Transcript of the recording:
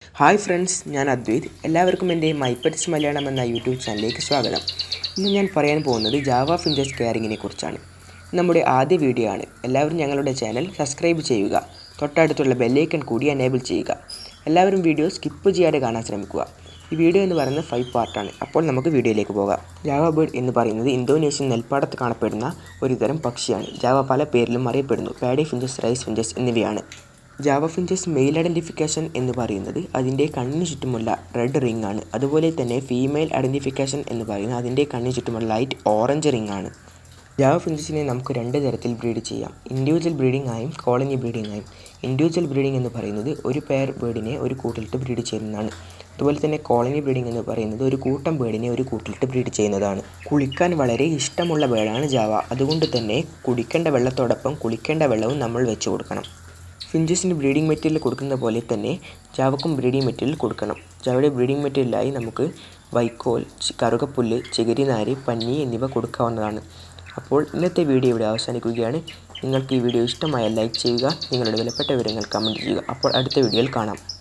hi friends ഞാൻ അദ്വൈത് എല്ലാവർക്കും എൻ്റെ മൈപ്പറ്റ്സ് മലയാളം എന്ന യൂട്യൂബ് ചാനലിലേക്ക് സ്വാഗതം ഇന്ന് ഞാൻ പറയാൻ പോകുന്നത് ജാവ ഫിഞ്ചസ് കെയറിങ്ങിനെ കുറിച്ചാണ് നമ്മുടെ ആദ്യ വീഡിയോ ആണ് എല്ലാവരും ഞങ്ങളുടെ ചാനൽ സബ്സ്ക്രൈബ് ചെയ്യുക തൊട്ടടുത്തുള്ള ബെല്ലൈക്കൺ കൂടി എനേബിൾ ചെയ്യുക എല്ലാവരും വീഡിയോ സ്കിപ്പ് ചെയ്യാതെ കാണാൻ ശ്രമിക്കുക ഈ വീഡിയോ എന്ന് പറയുന്നത് ഫൈവ് പാർട്ടാണ് അപ്പോൾ നമുക്ക് വീഡിയോയിലേക്ക് പോകാം ജാവ ബേർഡ് എന്ന് പറയുന്നത് ഇന്തോനേഷ്യൻ നെൽപ്പാടത്ത് കാണപ്പെടുന്ന ഒരു തരം പക്ഷിയാണ് ജാവ പല പേരിലും അറിയപ്പെടുന്നു പാഡി ഫിഞ്ചസ് റൈസ് ഫിഞ്ചസ് എന്നിവയാണ് ജാവ ഫിഞ്ചസ് മെയിൽ ഐഡൻറ്റിഫിക്കേഷൻ എന്ന് പറയുന്നത് അതിൻ്റെ കണ്ണിന് ചുറ്റുമുള്ള റെഡ് റിംഗ് ആണ് അതുപോലെ തന്നെ ഫീമെയിൽ ഐഡൻറ്റിഫിക്കേഷൻ എന്ന് പറയുന്നത് അതിൻ്റെ കണ്ണിന് ചുറ്റുമുള്ള ലൈറ്റ് ഓറഞ്ച് റിംഗ് ആണ് ജാവ ഫിഞ്ചസിനെ നമുക്ക് രണ്ട് തരത്തിൽ ബ്രീഡ് ചെയ്യാം ഇൻഡിവിജ്വൽ ബ്രീഡിംഗ് ആയും കോളനി ബ്രീഡിംഗ് ആയും ഇൻഡിവിജ്വൽ ബ്രീഡിംഗ് എന്ന് പറയുന്നത് ഒരു പെയർ ബേർഡിനെ ഒരു കൂട്ടിലിട്ട് ബ്രീഡ് ചെയ്യുന്നതാണ് അതുപോലെ തന്നെ കോളനി ബ്രീഡിംഗ് എന്ന് പറയുന്നത് ഒരു കൂട്ടം ബേർഡിനെ ഒരു കൂട്ടിലിട്ട് ബ്രീഡ് ചെയ്യുന്നതാണ് കുളിക്കാൻ വളരെ ഇഷ്ടമുള്ള ബേർഡാണ് ജാവ അതുകൊണ്ട് തന്നെ കുടിക്കേണ്ട വെള്ളത്തോടൊപ്പം കുളിക്കേണ്ട വെള്ളവും നമ്മൾ വെച്ച് കൊടുക്കണം ഫിഞ്ചസിന് ബ്രീഡിംഗ് മെറ്റീരിയൽ കൊടുക്കുന്ന പോലെ തന്നെ ജാവക്കും ബ്രീഡിംഗ് മെറ്റീരിയൽ കൊടുക്കണം ജാവയുടെ ബ്രീഡിംഗ് മെറ്റീരിയലായി നമുക്ക് വൈക്കോൽ ചി- കറുകപ്പുല്ല് ചികരിനാര് പന്നി എന്നിവ കൊടുക്കാവുന്നതാണ് അപ്പോൾ ഇന്നത്തെ വീഡിയോ ഇവിടെ അവസാനിക്കുകയാണ് നിങ്ങൾക്ക് ഈ വീഡിയോ ഇഷ്ടമായാൽ ലൈക്ക് ചെയ്യുക നിങ്ങളുടെ വിലപ്പെട്ട വിവരങ്ങൾ കമൻറ്റ് ചെയ്യുക അപ്പോൾ അടുത്ത വീഡിയോയിൽ കാണാം